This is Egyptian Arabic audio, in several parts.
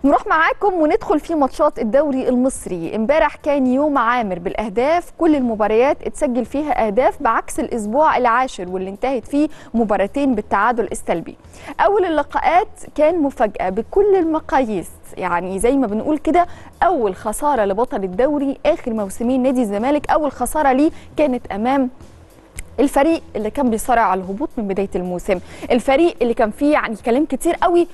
نروح معاكم وندخل في ماتشات الدوري المصري امبارح كان يوم عامر بالاهداف كل المباريات اتسجل فيها اهداف بعكس الاسبوع العاشر واللي انتهت فيه مباراتين بالتعادل السلبي اول اللقاءات كان مفاجاه بكل المقاييس يعني زي ما بنقول كده اول خساره لبطل الدوري اخر موسمين نادي الزمالك اول خساره ليه كانت امام الفريق اللي كان بيصارع على الهبوط من بدايه الموسم الفريق اللي كان فيه يعني كلام كتير قوي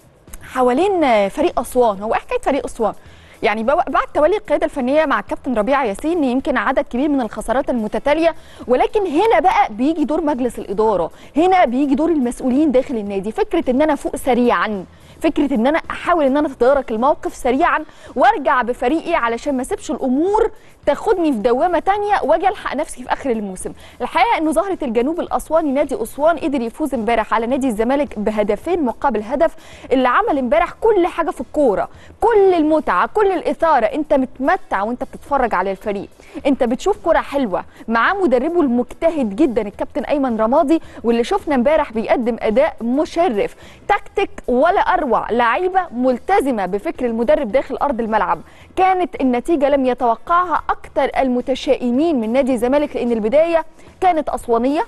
حوالين فريق اسوان هو ايه حكايه فريق اسوان يعني بعد تولي القياده الفنيه مع الكابتن ربيع ياسين يمكن عدد كبير من الخسارات المتتاليه ولكن هنا بقى بيجي دور مجلس الاداره هنا بيجي دور المسؤولين داخل النادي فكره ان انا فوق سريعا فكره ان انا احاول ان انا اتدارك الموقف سريعا وارجع بفريقي علشان ما اسيبش الامور تاخدني في دوامه تانية واجي الحق نفسي في اخر الموسم الحقيقه انه ظهرت الجنوب الاسواني نادي اسوان قدر يفوز امبارح على نادي الزمالك بهدفين مقابل هدف اللي عمل امبارح كل حاجه في الكوره كل المتعه كل الاثاره انت متمتع وانت بتتفرج على الفريق انت بتشوف كوره حلوه معاه مدربه المجتهد جدا الكابتن ايمن رمادي واللي شفنا امبارح بيقدم اداء مشرف تكتيك ولا اروع لعيبه ملتزمه بفكر المدرب داخل ارض الملعب كانت النتيجه لم يتوقعها اكثر المتشائمين من نادي الزمالك لان البدايه كانت اسوانيه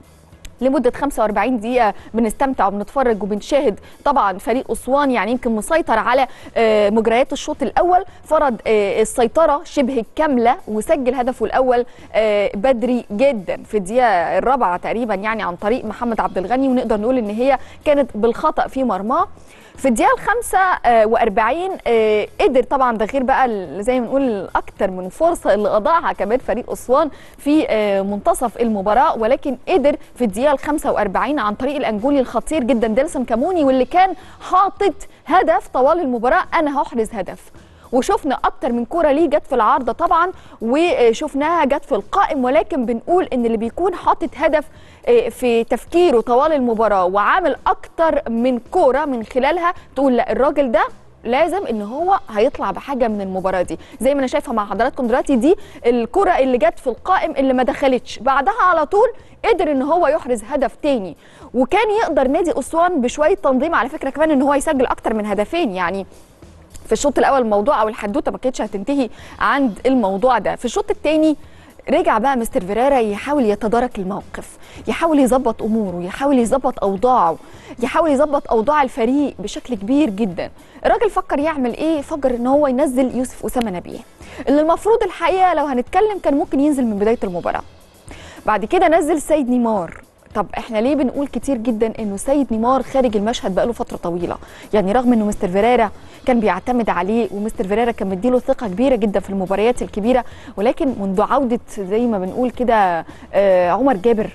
لمده 45 دقيقه بنستمتع وبنتفرج وبنشاهد طبعا فريق اسوان يعني يمكن مسيطر على مجريات الشوط الاول فرض السيطره شبه الكامله وسجل هدفه الاول بدري جدا في الدقيقه الرابعه تقريبا يعني عن طريق محمد عبد الغني ونقدر نقول ان هي كانت بالخطا في مرماه في الدقيقه الخامسة وأربعين قدر طبعا ده غير بقى زي ما نقول اكتر من فرصه اللي اضاعها كمان فريق اسوان في منتصف المباراه ولكن قدر في الدقيقه الخامسة وأربعين عن طريق الانجولي الخطير جدا ديلسون كاموني واللي كان حاطط هدف طوال المباراه انا هحرز هدف وشفنا اكتر من كوره ليه جت في العارضه طبعا وشفناها جت في القائم ولكن بنقول ان اللي بيكون حاطط هدف في تفكيره طوال المباراه وعامل اكتر من كوره من خلالها تقول لا الراجل ده لازم ان هو هيطلع بحاجه من المباراه دي زي ما انا شايفه مع حضراتكم دلوقتي دي الكره اللي جت في القائم اللي ما دخلتش بعدها على طول قدر ان هو يحرز هدف تاني وكان يقدر نادي اسوان بشويه تنظيم على فكره كمان ان هو يسجل اكتر من هدفين يعني في الشوط الاول الموضوع او الحدوته ما كانتش هتنتهي عند الموضوع ده في الشوط الثاني رجع بقى مستر فيريرا يحاول يتدارك الموقف يحاول يظبط اموره يحاول يظبط اوضاعه يحاول يظبط اوضاع الفريق بشكل كبير جدا الراجل فكر يعمل ايه فكر ان هو ينزل يوسف اسامه نبيه اللي المفروض الحقيقه لو هنتكلم كان ممكن ينزل من بدايه المباراه بعد كده نزل سيد نيمار طب احنا ليه بنقول كتير جدا انه سيد نيمار خارج المشهد بقاله فتره طويله يعني رغم انه مستر فيريرا كان بيعتمد عليه ومستر فيريرا كان مديله ثقه كبيره جدا في المباريات الكبيره ولكن منذ عوده زي ما بنقول كده آه عمر جابر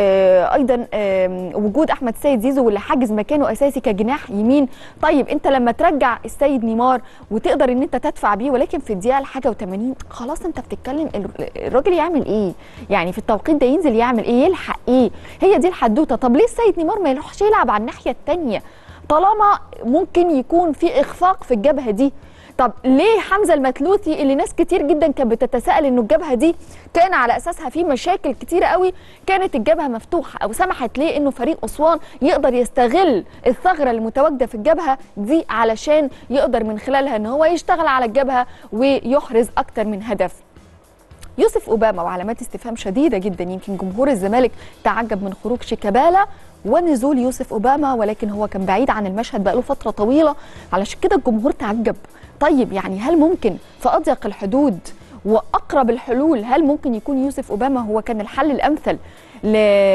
آه ايضا آه وجود احمد سيد زيزو واللي حاجز مكانه اساسي كجناح يمين طيب انت لما ترجع السيد نيمار وتقدر ان انت تدفع بيه ولكن في الدقيقه الحاجه و80 خلاص انت بتتكلم الراجل يعمل ايه يعني في التوقيت ده ينزل يعمل ايه يلحق ايه هي دي الحدوته طب ليه السيد نيمار ما يروحش يلعب على الناحيه الثانيه طالما ممكن يكون في اخفاق في الجبهه دي طب ليه حمزه المتلوثي اللي ناس كتير جدا كانت بتتساءل انه الجبهه دي كان على اساسها في مشاكل كتيره قوي كانت الجبهه مفتوحه او سمحت ليه انه فريق اسوان يقدر يستغل الثغره المتواجده في الجبهه دي علشان يقدر من خلالها ان هو يشتغل على الجبهه ويحرز اكتر من هدف يوسف اوباما وعلامات استفهام شديده جدا يمكن جمهور الزمالك تعجب من خروج شيكابالا ونزول يوسف اوباما ولكن هو كان بعيد عن المشهد بقاله فتره طويله علشان كده الجمهور تعجب طيب يعني هل ممكن في اضيق الحدود واقرب الحلول هل ممكن يكون يوسف اوباما هو كان الحل الامثل ل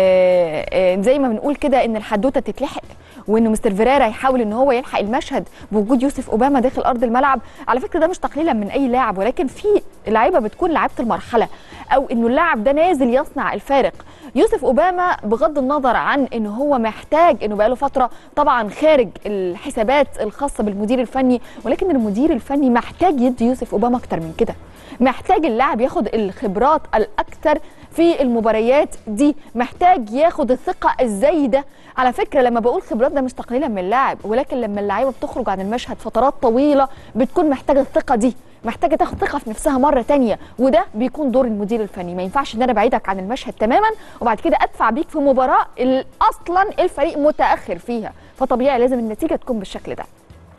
زي ما بنقول كده ان الحدوته تتلحق وان مستر فيريرا يحاول ان هو يلحق المشهد بوجود يوسف اوباما داخل ارض الملعب على فكره ده مش تقليلا من اي لاعب ولكن في لعيبه بتكون لعيبه المرحله او انه اللاعب ده نازل يصنع الفارق يوسف اوباما بغض النظر عن ان هو محتاج انه بقاله فتره طبعا خارج الحسابات الخاصه بالمدير الفني ولكن المدير الفني محتاج يدي يوسف اوباما اكتر من كده محتاج اللاعب ياخد الخبرات الاكثر في المباريات دي محتاج ياخد الثقه الزايده على فكره لما بقول خبرات ده مش تقليلا من اللاعب ولكن لما اللعيبه بتخرج عن المشهد فترات طويله بتكون محتاجه الثقه دي محتاجه تاخد ثقه في نفسها مره تانية وده بيكون دور المدير الفني ما ينفعش ان انا ابعدك عن المشهد تماما وبعد كده ادفع بيك في مباراه اصلا الفريق متاخر فيها فطبيعي لازم النتيجه تكون بالشكل ده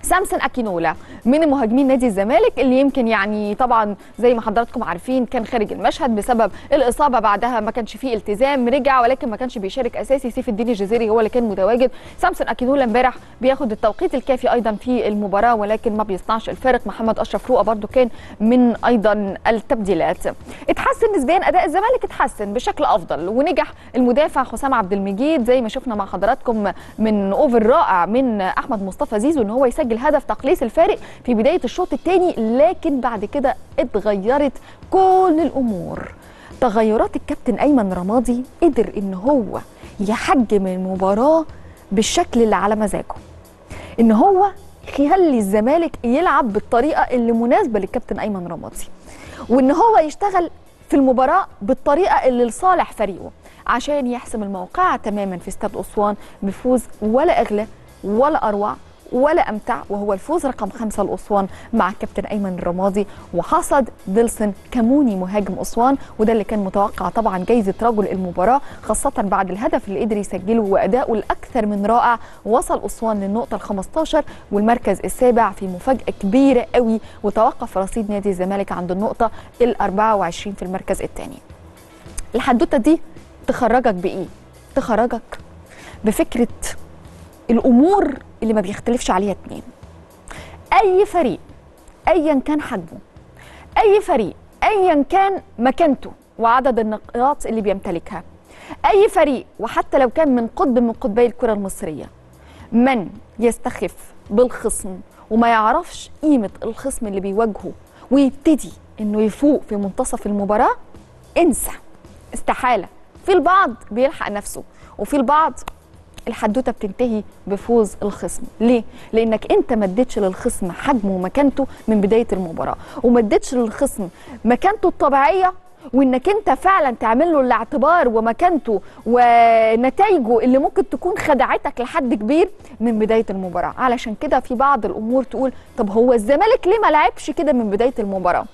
سامسون اكينولا من مهاجمين نادي الزمالك اللي يمكن يعني طبعا زي ما حضراتكم عارفين كان خارج المشهد بسبب الاصابه بعدها ما كانش فيه التزام رجع ولكن ما كانش بيشارك اساسي سيف الدين الجزيري هو اللي كان متواجد سامسون اكينولا امبارح بياخد التوقيت الكافي ايضا في المباراه ولكن ما بيصنعش الفارق محمد اشرف روقه برده كان من ايضا التبديلات اتحسن نسبيا اداء الزمالك اتحسن بشكل افضل ونجح المدافع حسام عبد المجيد زي ما شفنا مع حضراتكم من اوفر رائع من احمد مصطفى زيزو ان هو يسجل هدف تقليص الفارق في بدايه الشوط الثاني لكن بعد كده اتغيرت كل الامور تغيرات الكابتن ايمن رمادي قدر ان هو يحجم المباراه بالشكل اللي على مزاجه ان هو يخلي الزمالك يلعب بالطريقه اللي مناسبه للكابتن ايمن رمادي وان هو يشتغل في المباراه بالطريقه اللي لصالح فريقه عشان يحسم الموقعة تماما في استاد أسوان بفوز ولا أغلى ولا أروع ولا أمتع وهو الفوز رقم خمسة لأسوان مع الكابتن أيمن الرمادي وحصد ديلسون كموني مهاجم أسوان وده اللي كان متوقع طبعا جايزة رجل المباراة خاصة بعد الهدف اللي قدر يسجله وأداؤه الأكثر من رائع وصل أسوان للنقطة ال 15 والمركز السابع في مفاجأة كبيرة قوي وتوقف رصيد نادي الزمالك عند النقطة ال 24 في المركز الثاني الحدوتة دي تخرجك بايه تخرجك بفكره الامور اللي ما بيختلفش عليها اتنين اي فريق ايا كان حجمه اي فريق ايا كان مكانته وعدد النقاط اللي بيمتلكها اي فريق وحتى لو كان من قطب من قطبي الكره المصريه من يستخف بالخصم وما يعرفش قيمه الخصم اللي بيواجهه ويبتدي انه يفوق في منتصف المباراه انسى استحاله في البعض بيلحق نفسه وفي البعض الحدوته بتنتهي بفوز الخصم ليه لانك انت ما اديتش للخصم حجمه ومكانته من بدايه المباراه وما اديتش للخصم مكانته الطبيعيه وانك انت فعلا تعمل له الاعتبار ومكانته ونتائجه اللي ممكن تكون خدعتك لحد كبير من بدايه المباراه علشان كده في بعض الامور تقول طب هو الزمالك ليه ما لعبش كده من بدايه المباراه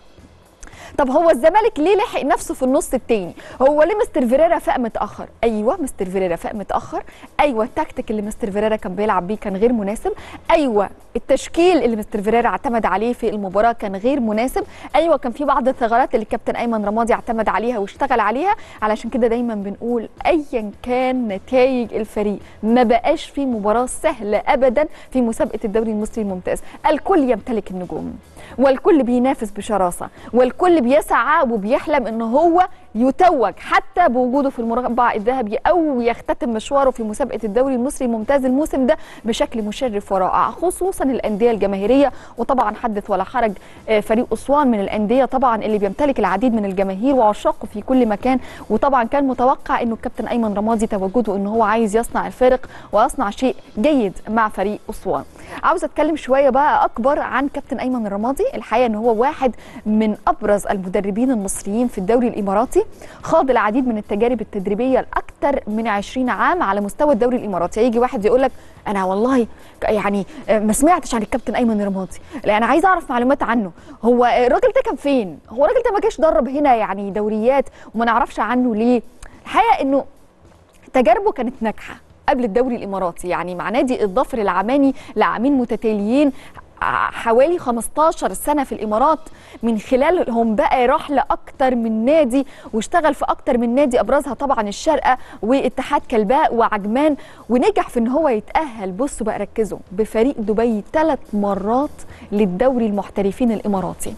طب هو الزمالك ليه لحق نفسه في النص التاني هو ليه مستر فيريرا فاق متاخر ايوه مستر فيريرا فاق متاخر ايوه التكتيك اللي مستر فيريرا كان بيلعب بيه كان غير مناسب ايوه التشكيل اللي مستر فيريرا اعتمد عليه في المباراه كان غير مناسب ايوه كان في بعض الثغرات اللي الكابتن ايمن رمادي اعتمد عليها واشتغل عليها علشان كده دايما بنقول ايا كان نتائج الفريق ما بقاش في مباراه سهله ابدا في مسابقه الدوري المصري الممتاز الكل يمتلك النجوم والكل بينافس بشراسه والكل بيسعى وبيحلم ان هو يتوج حتى بوجوده في المربع الذهبي او يختتم مشواره في مسابقه الدوري المصري الممتاز الموسم ده بشكل مشرف ورائع خصوصا الانديه الجماهيريه وطبعا حدث ولا حرج فريق اسوان من الانديه طبعا اللي بيمتلك العديد من الجماهير وعشاقه في كل مكان وطبعا كان متوقع انه الكابتن ايمن رمادي تواجده ان هو عايز يصنع الفارق ويصنع شيء جيد مع فريق اسوان عاوزه اتكلم شويه بقى اكبر عن كابتن ايمن الرمادي الحقيقه ان هو واحد من ابرز المدربين المصريين في الدوري الاماراتي خاض العديد من التجارب التدريبيه الاكثر من 20 عام على مستوى الدوري الاماراتي يجي واحد يقول لك انا والله يعني ما سمعتش عن الكابتن ايمن الرمادي لا انا عايز اعرف معلومات عنه هو الراجل ده كان فين هو الراجل ده ما جاش درب هنا يعني دوريات وما نعرفش عنه ليه الحقيقه انه تجاربه كانت ناجحه قبل الدوري الاماراتي يعني مع نادي الظفر العماني لعامين متتاليين حوالي 15 سنه في الامارات من خلالهم بقى راح لاكتر من نادي واشتغل في اكتر من نادي ابرزها طبعا الشارقه واتحاد كلباء وعجمان ونجح في ان هو يتاهل بصوا بقى ركزوا بفريق دبي ثلاث مرات للدوري المحترفين الاماراتي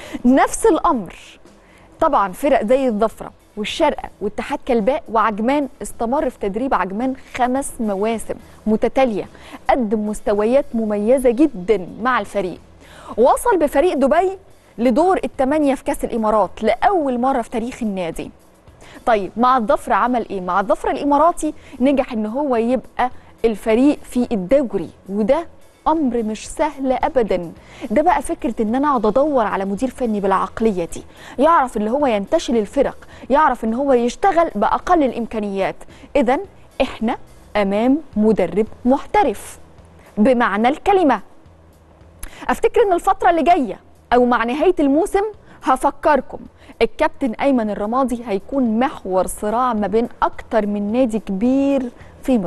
نفس الامر طبعا فرق زي الظفره والشارقه واتحاد كلباء وعجمان استمر في تدريب عجمان خمس مواسم متتاليه قدم مستويات مميزه جدا مع الفريق وصل بفريق دبي لدور الثمانيه في كاس الامارات لاول مره في تاريخ النادي طيب مع الظفر عمل ايه مع الظفر الاماراتي نجح ان هو يبقى الفريق في الدوري وده امر مش سهل ابدا ده بقى فكره ان انا اقعد ادور على مدير فني بالعقليه دي يعرف اللي هو ينتشل الفرق يعرف ان هو يشتغل باقل الامكانيات اذا احنا امام مدرب محترف بمعنى الكلمه افتكر ان الفتره اللي جايه او مع نهايه الموسم هفكركم الكابتن ايمن الرمادي هيكون محور صراع ما بين اكتر من نادي كبير في مصر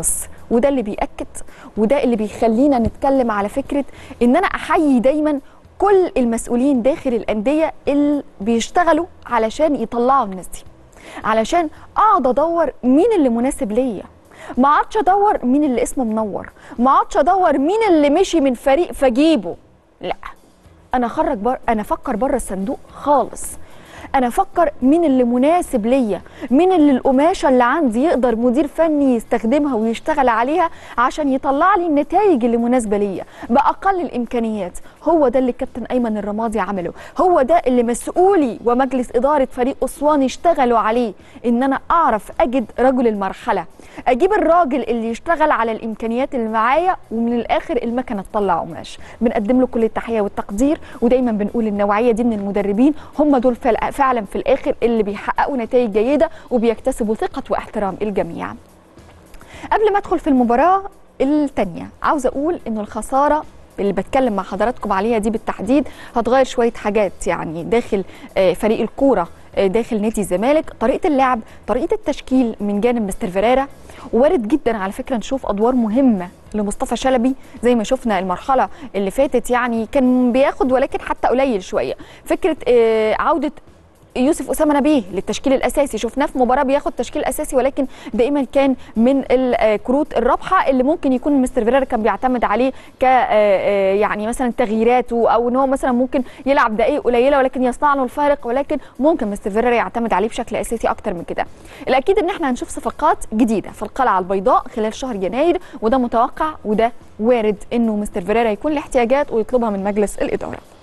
وده اللي بيأكد وده اللي بيخلينا نتكلم على فكره ان انا احيي دايما كل المسؤولين داخل الانديه اللي بيشتغلوا علشان يطلعوا الناس دي علشان اقعد ادور مين اللي مناسب ليا ما اقعدش ادور مين اللي اسمه منور ما اقعدش ادور مين اللي مشي من فريق فجيبه لا انا اخرج بر... انا افكر بره الصندوق خالص انا افكر مين اللي مناسب ليا مين اللي القماشه اللي عندي يقدر مدير فني يستخدمها ويشتغل عليها عشان يطلع لي النتائج اللي مناسبه ليا باقل الامكانيات هو ده اللي الكابتن ايمن الرمادي عمله هو ده اللي مسؤولي ومجلس اداره فريق اسوان اشتغلوا عليه ان انا اعرف اجد رجل المرحله اجيب الراجل اللي يشتغل على الامكانيات اللي معايا ومن الاخر المكنه تطلع قماش بنقدم له كل التحيه والتقدير ودايما بنقول النوعيه دي من المدربين هم دول فعلا في الاخر اللي بيحققوا نتائج جيده وبيكتسبوا ثقه واحترام الجميع قبل ما ادخل في المباراه الثانيه عاوزه اقول انه الخساره اللي بتكلم مع حضراتكم عليها دي بالتحديد هتغير شويه حاجات يعني داخل فريق الكوره داخل نادي الزمالك طريقه اللعب طريقه التشكيل من جانب مستر فيريرا وارد جدا على فكره نشوف ادوار مهمه لمصطفى شلبي زي ما شفنا المرحله اللي فاتت يعني كان بياخد ولكن حتى قليل شويه فكره عوده يوسف اسامه نبيه للتشكيل الاساسي شفناه في مباراه بياخد تشكيل اساسي ولكن دائما كان من الكروت الرابحه اللي ممكن يكون مستر فيريرا كان بيعتمد عليه ك يعني مثلا تغييراته او ان هو مثلا ممكن يلعب دقائق قليله ولكن يصنع له الفارق ولكن ممكن مستر فيريرا يعتمد عليه بشكل اساسي اكتر من كده الاكيد ان احنا هنشوف صفقات جديده في القلعه البيضاء خلال شهر يناير وده متوقع وده وارد انه مستر فيريرا يكون له احتياجات ويطلبها من مجلس الاداره